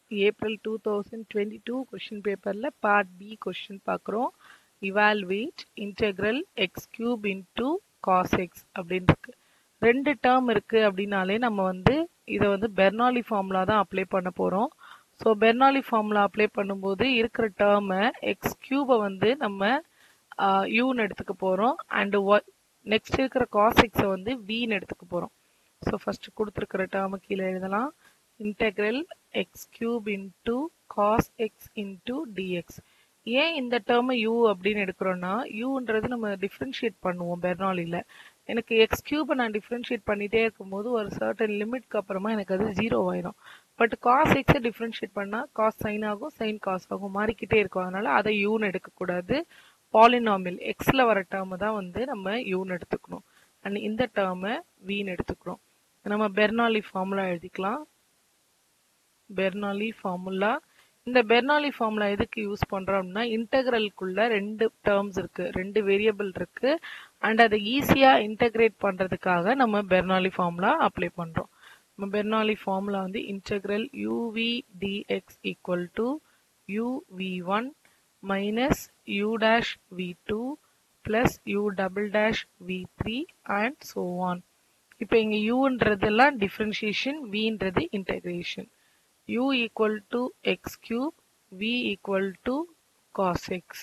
April two thousand twenty two question பேப்பரில் part B question பார்க்குறோம் evaluate integral x cube into cos x அப்படின்னு இருக்கு ரெண்டு term இருக்கு அப்படின்னாலே நம்ம வந்து இதை வந்து பெர்னாலி ஃபார்முலா தான் அப்ளை பண்ண போகிறோம் ஸோ பெர்னாலி ஃபார்முலா அப்ளை பண்ணும்போது இருக்கிற டேர்மை எக்ஸ் கியூபை வந்து நம்ம யூன்னு எடுத்துக்க போகிறோம் அண்டு நெக்ஸ்ட் இருக்கிற காஸ் எக்ஸை வந்து வின்னு எடுத்துக்க போகிறோம் ஸோ ஃபர்ஸ்ட் கொடுத்துருக்கிற டேர்மு கீழே எழுதலாம் integral x cube into cos x into dx ஏன் இந்த டேர்மை யூ அப்படின்னு எடுக்கிறோன்னா யூன்றது நம்ம டிஃப்ரென்ஷியேட் பண்ணுவோம் பெர்னாலியில் எனக்கு எக்ஸ் கியூபை நான் டிஃப்ரென்ஷியேட் பண்ணிகிட்டே இருக்கும்போது ஒரு சர்டன் லிமிட்க்கு அப்புறமா எனக்கு அது ஜீரோ ஆயிரும் பட் காஸ் எக்ஸை டிஃப்ரென்ஷியேட் பண்ணால் காஸ் சைன் ஆகும் சைன் காஸ் ஆகும் மாறிக்கிட்டே இருக்கும் அதனால அதை யூன்னு எடுக்கக்கூடாது பாலினாமில் எக்ஸில் வர டேர்மை தான் வந்து நம்ம யூன்னு எடுத்துக்கணும் அண்ட் இந்த டேர்மை வின்னு எடுத்துக்கிறோம் நம்ம பெர்னாலி ஃபார்முலா எழுதிக்கலாம் பெர்னாலி ஃபார்முலா இந்த பெர்னாலி ஃபார்முலா எதுக்கு யூஸ் பண்றோம் அப்படின்னா இன்டெக்ரலுக்குள்ள ரெண்டு டேர்ம்ஸ் இருக்கு ரெண்டு வேரியபிள் இருக்கு அண்ட் அதை ஈஸியா இன்டெகிரேட் பண்றதுக்காக நம்ம பெர்னாலி ஃபார்முலா அப்ளை பண்றோம் நம்ம பெர்னாலி ஃபார்முலா வந்து integral u v dx equal to u v one minus u dash v two plus u double dash v three and so on இப்போ இங்கே யூன்றதெல்லாம் டிஃப்ரென்ஷியேஷன் வின்றது integration u equal to x cube v equal to cos x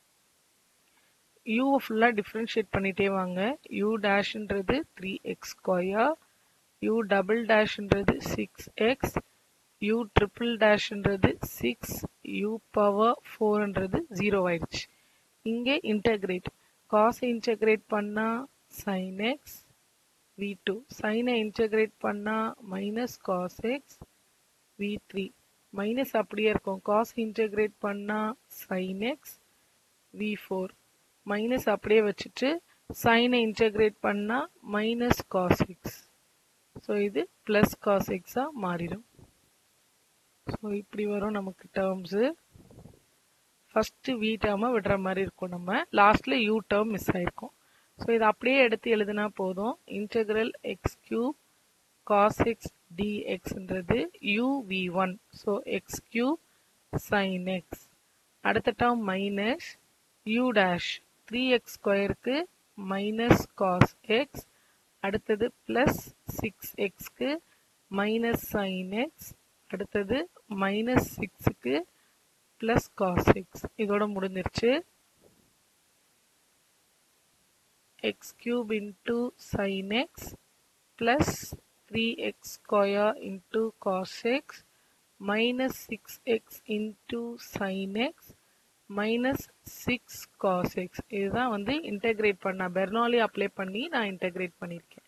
u ஃபுல்லாக differentiate பண்ணிட்டே வாங்க u டேஷ்ன்றது three x square u double டேஷ்ன்றது six x u triple டேஷ்ன்றது சிக்ஸ் u பவர் ஃபோர்ன்றது ஜீரோ ஆயிடுச்சு இங்கே இன்டகிரேட் காசை இன்டகிரேட் பண்ணால் சைன் எக்ஸ் வி டூ சைனை இன்டகிரேட் பண்ணால் minus cos x v three minus அப்படியே இருக்கும் காஸ் இன்டெகிரேட் பண்ணால் sine x v four minus அப்படியே வச்சுட்டு சைனை இன்டெகிரேட் பண்ணால் மைனஸ் காஸ் எக்ஸ் ஸோ இது ப்ளஸ் காஸ் எக்ஸாக மாறிடும் ஸோ இப்படி வரும் நமக்கு டேர்ம்ஸு ஃபஸ்ட்டு வி டேர்மை விடுற மாதிரி இருக்கும் நம்ம லாஸ்ட்டில் யூ டேர்ம் மிஸ் ஆயிருக்கும் ஸோ இதை அப்படியே எடுத்து எழுதுனா போதும் integral x cube cos x dxன்றது uv1 so x cube sin x அடுத்த term minus u dash three x ஸ்கொயருக்கு மைனஸ் காஸ் எக்ஸ் அடுத்தது பிளஸ் சிக்ஸ் எக்ஸ்க்கு மைனஸ் சைன் எக்ஸ் அடுத்தது மைனஸ் சிக்ஸுக்கு பிளஸ் காஸ் எக்ஸ் இதோட முடிஞ்சிருச்சு x cube into sine x plus 3x square into cos x minus 6x into sin x minus 6 cos x இதுதான் வந்து integrate பண்ண Bernoulli apply பண்ணி நான் இன்டெகிரேட் பண்ணியிருக்கேன்